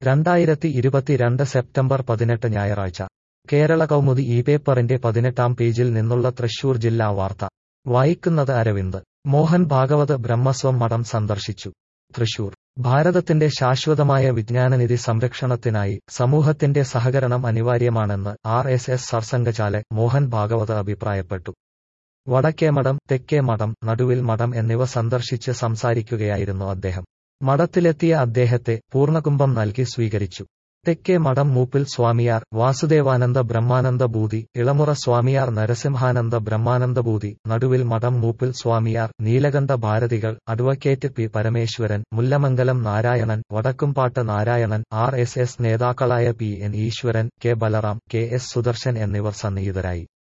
രണ്ടായിരത്തി ഇരുപത്തിരണ്ട് സെപ്റ്റംബർ പതിനെട്ട് ഞായറാഴ്ച കേരള കൗമുദി ഈ പേപ്പറിന്റെ പതിനെട്ടാം പേജിൽ നിന്നുള്ള തൃശൂർ ജില്ലാ വാർത്ത വായിക്കുന്നത് അരവിന്ദ് മോഹൻ ഭാഗവത് ബ്രഹ്മസ്വം മഠം സന്ദർശിച്ചു തൃശൂർ ഭാരതത്തിന്റെ ശാശ്വതമായ വിജ്ഞാനനിധി സംരക്ഷണത്തിനായി സമൂഹത്തിന്റെ സഹകരണം അനിവാര്യമാണെന്ന് R S S Sarsanghchalak Mohan Bhagwat അഭിപ്രായപ്പെട്ടു വടക്കേ മഠം തെക്കേ മഠം നടുവിൽ മഠം എന്നിവ സന്ദർശിച്ച് സംസാരിക്കുകയായിരുന്നു അദ്ദേഹം മഠത്തിലെത്തിയ അദ്ദേഹത്തെ പൂർണ്ണകുംഭം നൽകി സ്വീകരിച്ചു തെക്കേ മഠം മൂപ്പിൽ സ്വാമിയാർ വാസുദേവാനന്ദ ബ്രഹ്മാനന്ദ ഭൂതി ഇളമുറ സ്വാമിയാർ Narasimhananda Brahmananda Bhoothi Naduvil Madhom Mooppil Swamiyar Neelakanta Bharathikal advocate P Parameswaran Mullamangalam Narayanan Vadakkumpattu Narayanan R S S നേതാക്കളായ P N Eswaran K Balaram K S Sudarshan എന്നിവർ സന്നിഹിതരായി